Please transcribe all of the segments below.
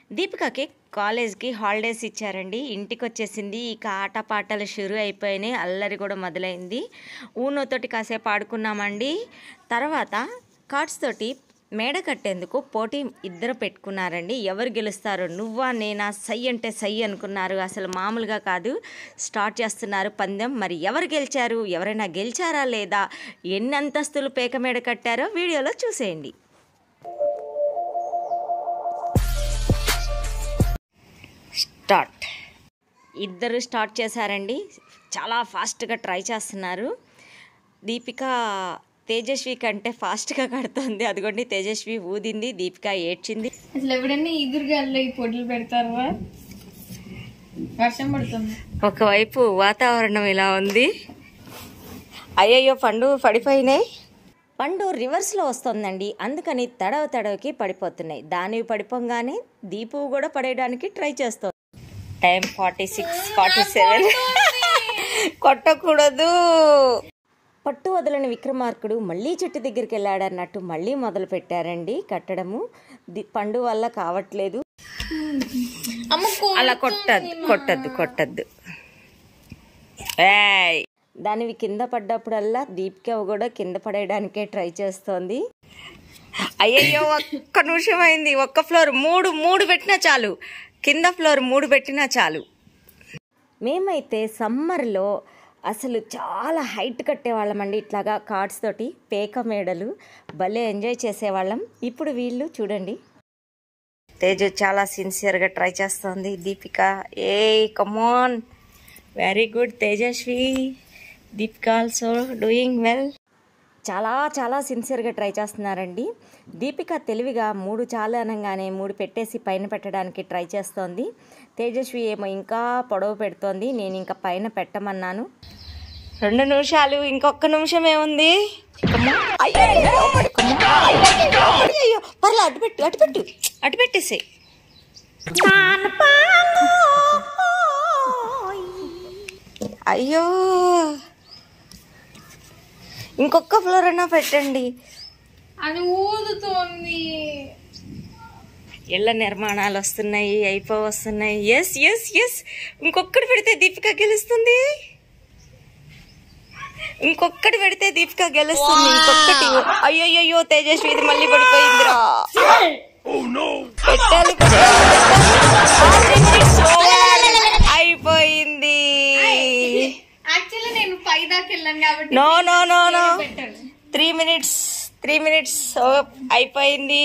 దీపికకి కాలేజ్కి హాలిడేస్ ఇచ్చారండి ఇంటికి వచ్చేసింది ఇక ఆటపాటలు షురు అయిపోయినాయి అల్లరి కూడా మొదలైంది ఊనోతోటి కాసేపు ఆడుకున్నామండి తర్వాత కార్డ్స్ తోటి మేడ కట్టేందుకు పోటీ ఇద్దరు పెట్టుకున్నారండి ఎవరు గెలుస్తారు నువ్వా నేనా సై అంటే సై అనుకున్నారు అసలు మామూలుగా కాదు స్టార్ట్ చేస్తున్నారు పందెం మరి ఎవరు గెలిచారు ఎవరైనా గెలిచారా లేదా ఎన్ని అంతస్తులు పేక మేడ కట్టారో వీడియోలో చూసేయండి స్టార్ట్ ఇద్దరు స్టార్ట్ చేశారండి చాలా ఫాస్ట్గా ట్రై చేస్తున్నారు దీపిక తేజస్వి కంటే ఫాస్ట్గా కడుతుంది అదిగోండి తేజస్వి ఊదింది దీపిక ఏడ్చింది అసలు ఎవడన్నా ఎదురుగాల్లో ఈ పొడులు పెడతారా వర్షం పడుతుంది ఒకవైపు వాతావరణం ఇలా ఉంది అయ్యయ్యో పండు పడిపోయినాయి పండు రివర్స్లో వస్తుందండి అందుకని తడవ తడవకి పడిపోతున్నాయి దానివి పడిపోగానే దీపు కూడా పడేయడానికి ట్రై చేస్తుంది time forty six forty seven కొట్టకూడదు పట్టు వదలని విక్రమార్కుడు మళ్ళీ చెట్టు దగ్గరికి వెళ్ళాడన్నట్టు మళ్ళీ మొదలు పెట్టారండి కట్టడము ది- పండు వల్ల కావట్లేదు అమ్మ అలా కొట్టద్దు కొట్టద్దు కొట్టద్దు ఏయ్ దానివి కింద పడ్డప్పుడల్లా దీపిక కూడా కింద పడేయడానికే ట్రై చేస్తోంది అయ్యయ్యో ఒక్క నిమిషం అయింది ఒక్క ఫ్లోర్ మూడు మూడు పెట్టినా చాలు కింద ఫ్లోర్ మూడు పెట్టినా చాలు మేమైతే సమ్మర్లో అసలు చాలా హైట్ కట్టేవాళ్ళమండి ఇట్లాగా కార్డ్స్ తోటి పేక మేడలు భలే ఎంజాయ్ చేసేవాళ్ళం ఇప్పుడు వీళ్ళు చూడండి తేజు చాలా సిన్సియర్గా ట్రై చేస్తోంది దీపిక ఏ come on very good Tejaswi Deepika also doing well చాలా చాలా సిన్సియర్గా ట్రై చేస్తున్నారండి దీపిక తెలివిగా మూడు చాలు అనగానే మూడు పెట్టేసి పైన పెట్టడానికి ట్రై చేస్తోంది తేజస్వి ఏమో ఇంకా పొడవు పెడుతోంది నేను ఇంకా పైన పెట్టమన్నాను రెండు నిమిషాలు ఇంకొక నిమిషం ఏముంది అయ్యయ్యో, పడుకోమ్మా. అయ్యయ్యో, అయ్యయ్యో. పర్లే అటు పెట్టు అటు పెట్టు అటు పెట్టేసేయ్ అయ్యో ఇంకొక ఫ్లోర్ అయినా పెట్టండి అది ఊదుతోంది ఇళ్ళ నిర్మాణాలు వస్తున్నాయి అయిపో వస్తున్నాయి ఎస్ ఎస్ ఎస్ ఇంకొక్కటి పెడితే దీపిక గెలుస్తుంది ఇంకొక్కటి పెడితే దీపిక గెలుస్తుంది ఇంకొక్కటి అయ్యయ్యో తేజస్వి ఇది మళ్ళీ పడిపోయిందిరా పెట్టాలి, పెట్టాలి, పెట్టాలి. అయిపోయింది యాక్చువల్లీ నేను పై దాకా వెళ్ళాను కాబట్టి నో నో నో నో పెట్టాను త్రీ మినిట్స్ త్రీ మినిట్స్ అయిపోయింది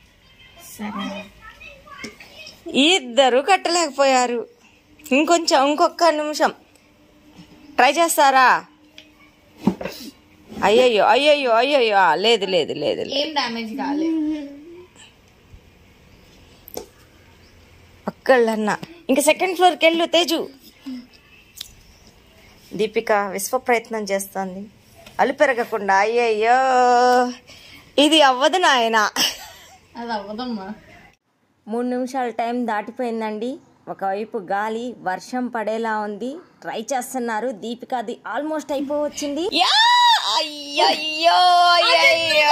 ఇద్దరు కట్టలేకపోయారు ఇంకొంచెం ఇంకొక నిమిషం ట్రై చేస్తారా అయ్యయ్యో అయ్యయ్యో అయ్యయ్యో ఆ, లేదు లేదు లేదు లేదు. ఏం డ్యామేజ్ కాలేదు ఒక్కళ్ళన్నా ఇంకా సెకండ్ ఫ్లోర్కి వెళ్ళు తేజు దీపిక విశ్వ ప్రయత్నం చేస్తోంది అలు పెరగకుండా అయ్యయ్యో ఇది అవ్వదు నాయనా అది అవ్వదమ్మా మూడు నిమిషాల టైం దాటిపోయిందండి ఒకవైపు గాలి వర్షం పడేలా ఉంది ట్రై చేస్తున్నారు దీపికది ఆల్మోస్ట్ అయిపోవచ్చింది యా! అయ్యయ్యో అయ్యయ్యో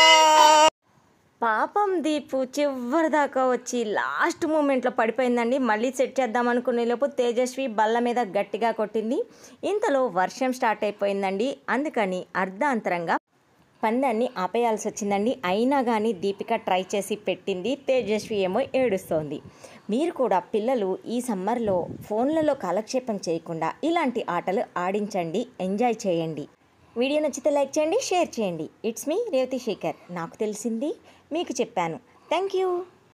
పాపం దీపు చివరి దాకా వచ్చి లాస్ట్ మూమెంట్లో పడిపోయిందండి మళ్ళీ సెట్ చేద్దాం అనుకునే లోపు తేజస్వి బల్ల మీద గట్టిగా కొట్టింది ఇంతలో వర్షం స్టార్ట్ అయిపోయిందండి అందుకని అర్ధాంతరంగా పందాన్ని ఆపేయాల్సి వచ్చిందండి అయినా కానీ దీపిక ట్రై చేసి పెట్టింది తేజస్వి ఏమో ఏడుస్తోంది మీరు కూడా పిల్లలు ఈ సమ్మర్లో ఫోన్లలో కాలక్షేపం చేయకుండా ఇలాంటి ఆటలు ఆడించండి ఎంజాయ్ చేయండి వీడియో నచ్చితే లైక్ చేయండి షేర్ చేయండి ఇట్స్ మీ రేవతి శేఖర్ నాకు తెలిసింది మీకు చెప్పాను థ్యాంక్ యూ